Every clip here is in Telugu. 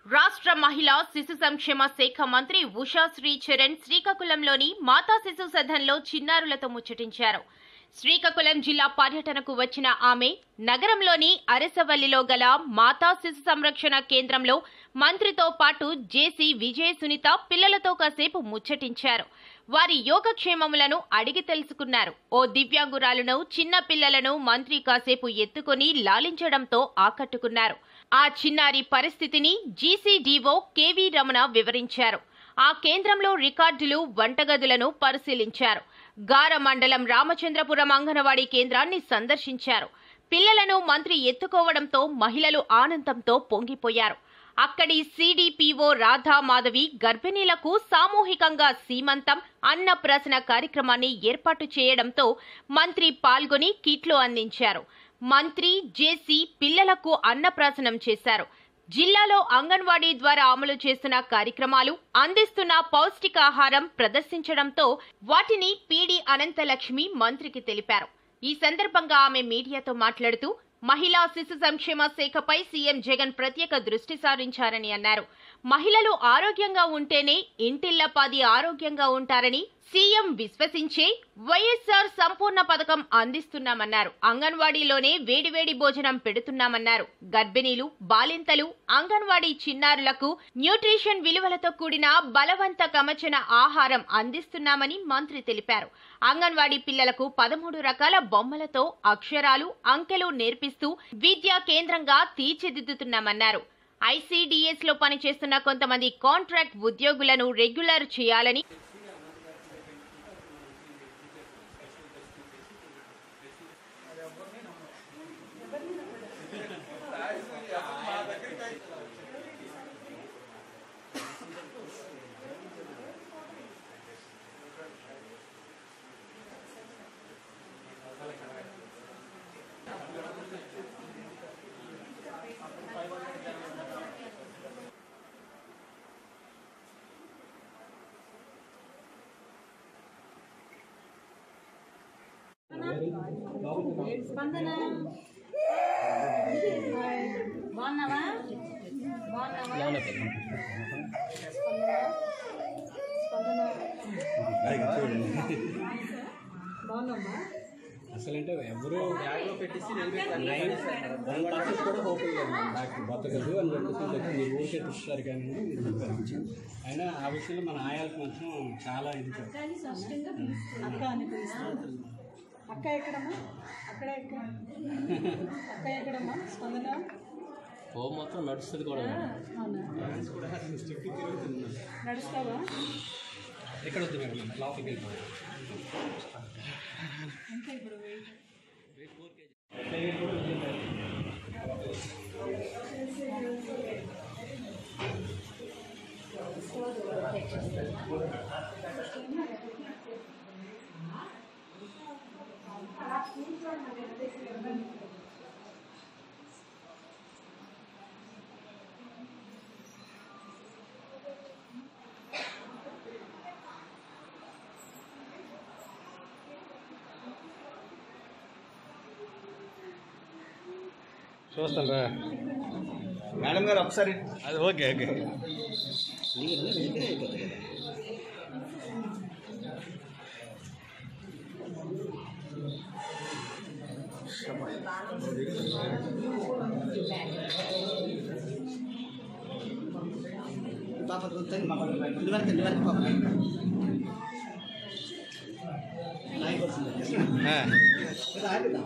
రాష్ట్ర మహిళా శిశు సంక్షేమ శాఖ మంత్రి ఉషా శ్రీ చరణ్ శ్రీకాకుళంలోని మాతా శిశు సదన్లో చిన్నారులతో ముచ్చటించారు శ్రీకాకుళం జిల్లా పర్యటనకు వచ్చిన ఆమె నగరంలోని అరసవల్లిలో గల మాతా శిశు సంరక్షణ కేంద్రంలో మంత్రితో పాటు జేసీ విజయ సునీత పిల్లలతో కాసేపు ముచ్చటించారు వారి యోగక్షేమములను అడిగి తెలుసుకున్నారు ఓ దివ్యాంగురాలను చిన్న పిల్లలను మంత్రి కాసేపు ఎత్తుకొని లాలించడంతో ఆకట్టుకున్నారు ఆ చిన్నారి పరిస్థితిని జీసీడీఓ కేవీ రమణ వివరించారు ఆ కేంద్రంలో రికార్డులు వంటగదులను పరిశీలించారు గార మండలం రామచంద్రపురం అంగన్వాడీ కేంద్రాన్ని సందర్శించారు పిల్లలను మంత్రి ఎత్తుకోవడంతో మహిళలు ఆనందంతో పొంగిపోయారు అక్కడి సిడిపిఓ రాధా మాధవి గర్భిణీలకు సామూహికంగా సీమంతం అన్నప్రాసన కార్యక్రమాన్ని ఏర్పాటు చేయడంతో మంత్రి పాల్గొని కిట్లు అందించారు మంత్రి జేసీ పిల్లలకు అన్నప్రాసనం చేశారు జిల్లాలో అంగన్వాడీ ద్వారా అమలు చేస్తున్న కార్యక్రమాలు అందిస్తున్న పౌష్టికాహారం ప్రదర్శించడంతో వాటిని పీడి అనంతలక్ష్మి మంత్రికి తెలిపారు ఈ సందర్భంగా ఆమె మీడియాతో మాట్లాడుతూ మహిళా శిశు సంక్షేమ శాఖపై సీఎం జగన్ ప్రత్యేక దృష్టి సారించారని అన్నారు మహిళలు ఆరోగ్యంగా ఉంటేనే ఇంటిల్లపాది ఆరోగ్యంగా ఉంటారని సీఎం విశ్వసించే వైఎస్ఆర్ సంపూర్ణ పథకం అందిస్తున్నామన్నారు అంగన్వాడీలోనే వేడివేడి భోజనం పెడుతున్నామన్నారు గర్భిణీలు బాలింతలు అంగన్వాడీ చిన్నారులకు న్యూట్రిషన్ విలువలతో కూడిన బలవంత కమచన ఆహారం అందిస్తున్నామని మంత్రి తెలిపారు అంగన్వాడీ పిల్లలకు పదమూడు రకాల బొమ్మలతో అక్షరాలు అంకెలు నేర్పిస్తూ విద్యా కేంద్రంగా తీర్చిదిద్దుతున్నామన్నారు ఐసీడీఎస్ లో పనిచేస్తున్న కొంతమంది కాంట్రాక్ట్ ఉద్యోగులను రెగ్యులర్ చేయాలని స్పందన బాగున్నావా బాగున్నావా స్పందన బాగున్నావా అసలంటే ఎవరు బ్యాగ్లో పెట్టేసి నైన్ వన్ పర్సెంట్ కూడా హోప్ లేదు నాకు బతకదు అని చెప్పేసి చెప్పి మీరు ఊరికే చూస్తారు కానీ మీరు చెప్పారు. అయినా ఆ విషయంలో మన ఆయాలకు మాత్రం చాలా ఇది కాదు. అక్క అని పిలుస్తాను అక్క ఎక్కడమ్మా అక్కడ ఎక్కడ అక్క ఎక్కడమ్మా స్పందన హోప్ మాత్రం నడుస్తుంది కూడా అవునా నడుస్తావా ఎక్కడ వద్దు మేడం లోపలికి వెళ్ళిపోయి ఎంత ఇప్పుడు వెయిట్ చూస్తాను రా మేడం గారు ఒకసారి అది ఓకే ఓకే పాప ತಂಗಿ ಪಾಪ ನಿವರ್ಕ ನಿವರ್ಕ ಪಾಪ ನಾಯಿ ಬರ್ತೀನಿ ಇದು ಆಗಿಲ್ಲ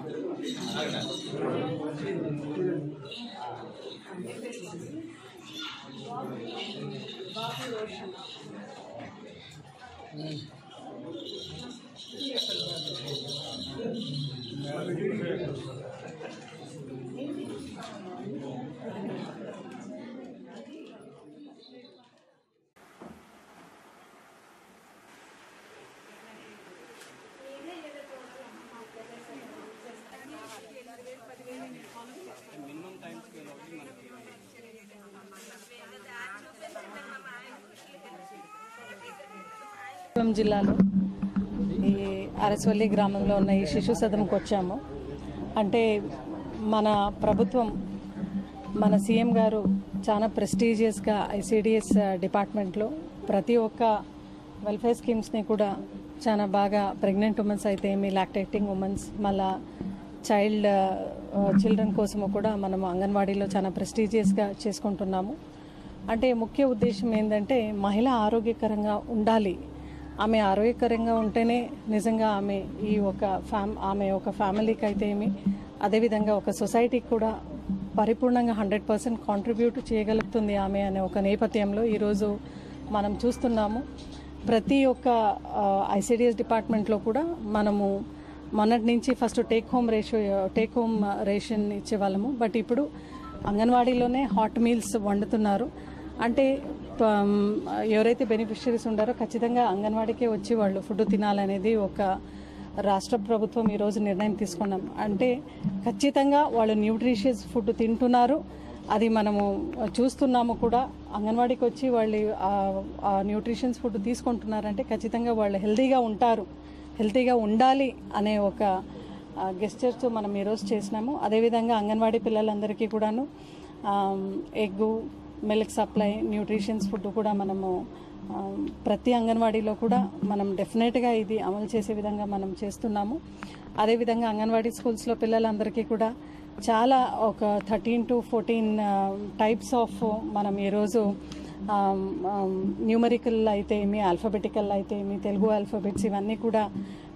మినిమం టైం స్కేల్ ఒకటి మనకి శ్రీకాకుళం జిల్లాలో ఈ అరసవల్లి గ్రామంలో ఉన్న ఈ శిశు సదనంకి వచ్చాము అంటే మన ప్రభుత్వం మన సీఎం గారు చాలా ప్రెస్టీజియస్గా ఐసిడిఎస్ డిపార్ట్మెంట్లో ప్రతి ఒక్క వెల్ఫేర్ స్కీమ్స్ని కూడా చాలా బాగా ప్రెగ్నెంట్ ఉమెన్స్ అయితే ఏమి లాక్టేటింగ్ ఉమెన్స్ మళ్ళా చైల్డ్ చిల్డ్రన్ కోసము కూడా మనము అంగన్వాడీలో చాలా ప్రెస్టీజియస్గా చేసుకుంటున్నాము అంటే ముఖ్య ఉద్దేశం ఏంటంటే మహిళ ఆరోగ్యకరంగా ఉండాలి ఆమె ఆరోగ్యకరంగా ఉంటేనే నిజంగా ఆమె ఈ ఒక ఫ్యామ్ ఆమె ఒక ఫ్యామిలీకి అయితే ఏమి అదేవిధంగా ఒక సొసైటీకి కూడా పరిపూర్ణంగా హండ్రెడ్ పర్సెంట్ కాంట్రిబ్యూట్ చేయగలుగుతుంది ఆమె అనే ఒక నేపథ్యంలో ఈరోజు మనం చూస్తున్నాము ప్రతి ఒక్క ఐసిడిఎస్ డిపార్ట్మెంట్లో కూడా మనము మొన్నటి నుంచి first take home ratio take home ration ఇచ్చేవాళ్ళము బట్ ఇప్పుడు అంగన్వాడీలోనే హాట్ మీల్స్ వండుతున్నారు అంటే పం, ఎవరైతే బెనిఫిషరీస్ ఉండారో ఖచ్చితంగా అంగన్వాడీకే వచ్చి వాళ్ళు ఫుడ్ తినాలనేది ఒక రాష్ట్ర ప్రభుత్వం ఈరోజు నిర్ణయం తీసుకున్నాం అంటే ఖచ్చితంగా వాళ్ళు న్యూట్రిషియస్ ఫుడ్ తింటున్నారు అది మనము చూస్తున్నాము కూడా అంగన్వాడీకి వచ్చి వాళ్ళు ఆ- ఆ న్యూట్రిషన్స్ ఫుడ్ తీసుకుంటున్నారంటే ఖచ్చితంగా వాళ్ళు హెల్తీగా ఉంటారు హెల్తీగా ఉండాలి అనే ఒక గెస్చర్తో మనం ఈరోజు చేసినాము అదేవిధంగా అంగన్వాడీ పిల్లలందరికీ కూడాను egg milk supply nutritions food కూడా మనము ఆ, ప్రతి అంగన్వాడీలో కూడా మనం డెఫినెట్గా ఇది అమలు చేసే విధంగా మనం చేస్తున్నాము అదేవిధంగా అంగన్వాడీ స్కూల్స్లో పిల్లలందరికీ కూడా చాలా ఒక thirteen to fourteen types of మనం ఈరోజు న్యూమరికల్ అయితే ఏమి ఆల్ఫాబెటికల్ అయితే ఏమి తెలుగు ఆల్ఫాబెట్స్ ఇవన్నీ కూడా